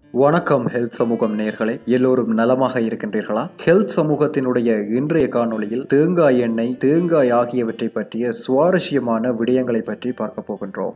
வணக்கம் ஹெல்த் சமூகம் நேர்களே எல்லோரும் நலமாக இருக்கின்றீர்களா ஹெல்த் சமூகத்தினுடைய இன்றைய காணொளியில் தேங்காய் எண்ணெய் தேங்காய் ஆகியவற்றை பற்றிய சுவாரஸ்யமான விடயங்களை பற்றி பார்க்க போகின்றோம்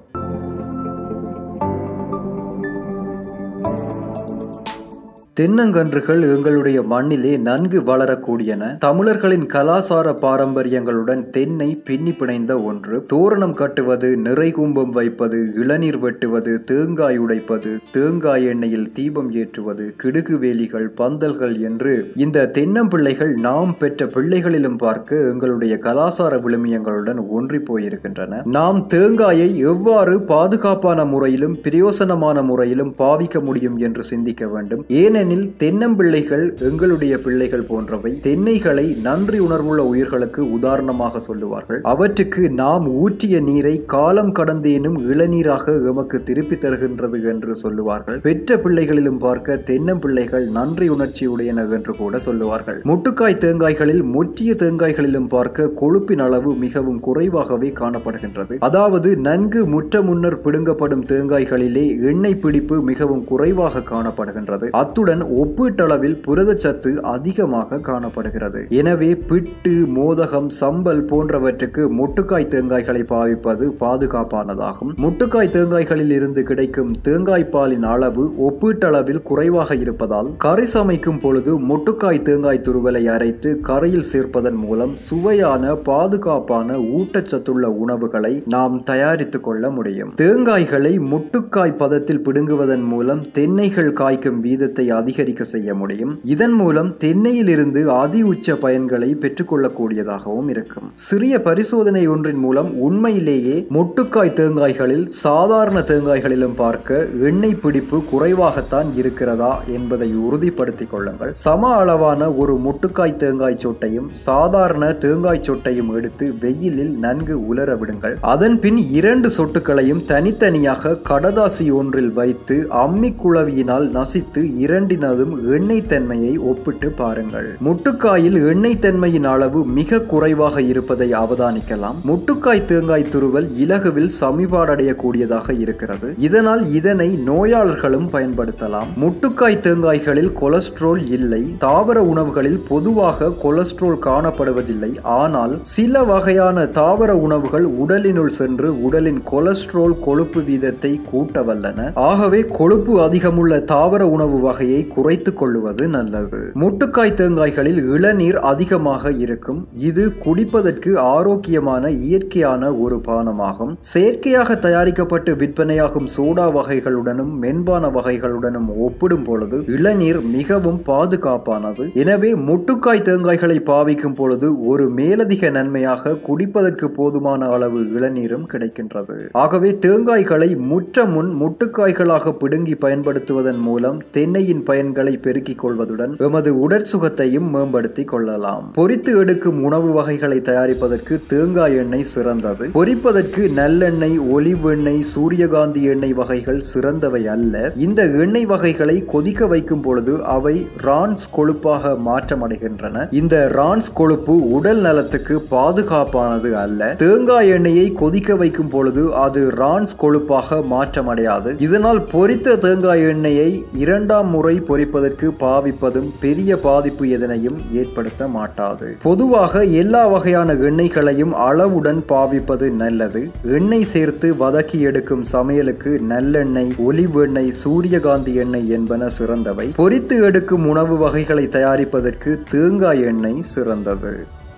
தென்னங்கன்றுகள் எங்களுடைய மண்ணிலே நன்கு வளரக்கூடியன தமிழர்களின் கலாசார பாரம்பரியங்களுடன் தென்னை பின்னி பிணைந்த ஒன்று தோரணம் கட்டுவது நிறைகும்பம் வைப்பது இளநீர் வெட்டுவது தேங்காய் உடைப்பது தேங்காய் எண்ணெயில் தீபம் ஏற்றுவது கிடுகு வேலிகள் பந்தல்கள் என்று இந்த தென்னம்பிள்ளைகள் நாம் பெற்ற பிள்ளைகளிலும் பார்க்க எங்களுடைய கலாசார விழுமியங்களுடன் ஒன்றி போயிருக்கின்றன நாம் தேங்காயை எவ்வாறு பாதுகாப்பான முறையிலும் பிரயோசனமான முறையிலும் பாவிக்க முடியும் என்று சிந்திக்க வேண்டும் ஏனெனில் ஏனெனில் தென்னம்பிள்ளைகள் எங்களுடைய பிள்ளைகள் போன்றவை தென்னைகளை நன்றி உணர்வுள்ள உயிர்களுக்கு உதாரணமாக சொல்லுவார்கள் அவற்றுக்கு நாம் ஊற்றிய நீரை காலம் கடந்தேனும் இளநீராக எமக்கு திருப்பி தருகின்றது என்று சொல்லுவார்கள் பெற்ற பிள்ளைகளிலும் பார்க்க தென்னம்பிள்ளைகள் நன்றி உணர்ச்சியுடையன என்று கூட சொல்லுவார்கள் முட்டுக்காய் தேங்காய்களில் முற்றிய தேங்காய்களிலும் பார்க்க கொழுப்பின் அளவு மிகவும் குறைவாகவே காணப்படுகின்றது அதாவது நன்கு முற்ற முன்னர் பிடுங்கப்படும் தேங்காய்களிலே எண்ணெய் பிடிப்பு மிகவும் குறைவாக காணப்படுகின்றது அத்துடன் அதனுடன் ஒப்பீட்டளவில் புரதச்சத்து அதிகமாக காணப்படுகிறது எனவே பிட்டு மோதகம் சம்பல் போன்றவற்றுக்கு முட்டுக்காய் தேங்காய்களை பாவிப்பது பாதுகாப்பானதாகும் முட்டுக்காய் தேங்காய்களில் இருந்து கிடைக்கும் தேங்காய் பாலின் அளவு ஒப்பீட்டளவில் குறைவாக இருப்பதால் கறி சமைக்கும் பொழுது முட்டுக்காய் தேங்காய் துருவலை அரைத்து கரையில் சேர்ப்பதன் மூலம் சுவையான பாதுகாப்பான ஊட்டச்சத்துள்ள உணவுகளை நாம் தயாரித்துக் கொள்ள முடியும் தேங்காய்களை முட்டுக்காய் பதத்தில் பிடுங்குவதன் மூலம் தென்னைகள் காய்க்கும் வீதத்தை அதிகரிக்க செய்ய முடியும் இதன் மூலம் தென்னையில் இருந்து அதி உச்ச பயன்களை பெற்றுக்கொள்ளக்கூடியதாகவும் இருக்கும் சிறிய பரிசோதனை ஒன்றின் மூலம் உண்மையிலேயே மொட்டுக்காய் தேங்காய்களில் சாதாரண தேங்காய்களிலும் பார்க்க எண்ணெய் பிடிப்பு குறைவாகத்தான் இருக்கிறதா என்பதை உறுதிப்படுத்திக் கொள்ளுங்கள் சம அளவான ஒரு முட்டுக்காய் தேங்காய் சொட்டையும் சாதாரண தேங்காய் சொட்டையும் எடுத்து வெயிலில் நன்கு உலர விடுங்கள் அதன் பின் இரண்டு சொட்டுக்களையும் தனித்தனியாக கடதாசி ஒன்றில் வைத்து அம்மி குழவியினால் நசித்து இரண்டினதும் எண்ணெய் தன்மையை ஒப்பிட்டு பாருங்கள் முட்டுக்காயில் எண்ணெய் தன்மையின் அளவு மிக குறைவாக இருப்பதை அவதானிக்கலாம் முட்டுக்காய் தேங்காய் துருவல் இலகுவில் சமிபாடடையக்கூடியதாக இருக்கிறது இதனால் இதனை நோயாளர்களும் பயன்படுத்தலாம் முட்டுக்காய் தேங்காய்களில் கொலஸ்ட்ரோல் இல்லை தாவர உணவுகளில் பொதுவாக கொலஸ்ட்ரோல் காணப்படுவதில்லை ஆனால் சில வகையான தாவர உணவுகள் உடலினுள் சென்று உடலின் கொலஸ்ட்ரோல் கொழுப்பு வீதத்தை கூட்ட வல்லன ஆகவே கொழுப்பு அதிகமுள்ள தாவர உணவு வகையை குறைத்துக் கொள்வது நல்லது முட்டுக்காய் தேங்காய்களில் இளநீர் அதிகமாக இருக்கும் இது குடிப்பதற்கு ஆரோக்கியமான இயற்கையான ஒரு பானமாகும் செயற்கையாக தயாரிக்கப்பட்டு விற்பனையாகும் சோடா வகைகளுடனும் மென்பான வகைகளுடனும் ஒப்பிடும் பொழுது இளநீர் மிகவும் பாதுகாப்பானது எனவே முட்டுக்காய் தேங்காய்களை பாவிக்கும் பொழுது ஒரு மேலதிக நன்மையாக குடிப்பதற்கு போதுமான அளவு இளநீரும் கிடைக்கின்றது ஆகவே தேங்காய்களை முற்ற முன் முட்டுக்காய்களாக பிடுங்கி பயன்படுத்துவதன் மூலம் தென்னையின் பயன்களை பெருக்கிக் கொள்வதுடன் எமது உடற்சுகத்தையும் மேம்படுத்திக் கொள்ளலாம் பொரித்து எடுக்கும் உணவு வகைகளை தயாரிப்பதற்கு தேங்காய் எண்ணெய் சிறந்தது பொரிப்பதற்கு நல்லெண்ணெய் ஒலிவ் எண்ணெய் சூரியகாந்தி எண்ணெய் வகைகள் சிறந்தவை அல்ல இந்த எண்ணெய் வகைகளை கொதிக்க வைக்கும் பொழுது அவை ரான்ஸ் கொழுப்பாக மாற்றமடைகின்றன இந்த ரான்ஸ் கொழுப்பு உடல் நலத்துக்கு பாதுகாப்பானது அல்ல தேங்காய் எண்ணெயை கொதிக்க வைக்கும் பொழுது அது ரான்ஸ் கொழுப்பாக மாற்றமடையாது இதனால் பொரித்த தேங்காய் எண்ணெயை இரண்டாம் முறை பொரிப்பதற்கு பாவிப்பதும் பெரிய பாதிப்பு எதனையும் ஏற்படுத்த மாட்டாது பொதுவாக எல்லா வகையான எண்ணெய்களையும் அளவுடன் பாவிப்பது நல்லது எண்ணெய் சேர்த்து வதக்கி எடுக்கும் சமையலுக்கு நல்லெண்ணெய் ஒலிவ் எண்ணெய் சூரியகாந்தி எண்ணெய் என்பன சிறந்தவை பொரித்து எடுக்கும் உணவு வகைகளை தயாரிப்பதற்கு தேங்காய் எண்ணெய் சிறந்தது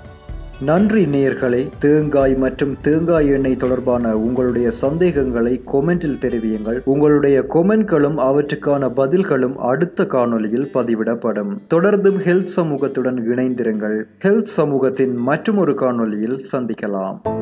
நன்றி நேயர்களே தேங்காய் மற்றும் தேங்காய் எண்ணெய் தொடர்பான உங்களுடைய சந்தேகங்களை கொமெண்டில் தெரிவியுங்கள் உங்களுடைய கொமெண்ட்களும் அவற்றுக்கான பதில்களும் அடுத்த காணொலியில் பதிவிடப்படும் தொடர்ந்தும் ஹெல்த் சமூகத்துடன் இணைந்திருங்கள் ஹெல்த் சமூகத்தின் மற்றொரு காணொலியில் சந்திக்கலாம்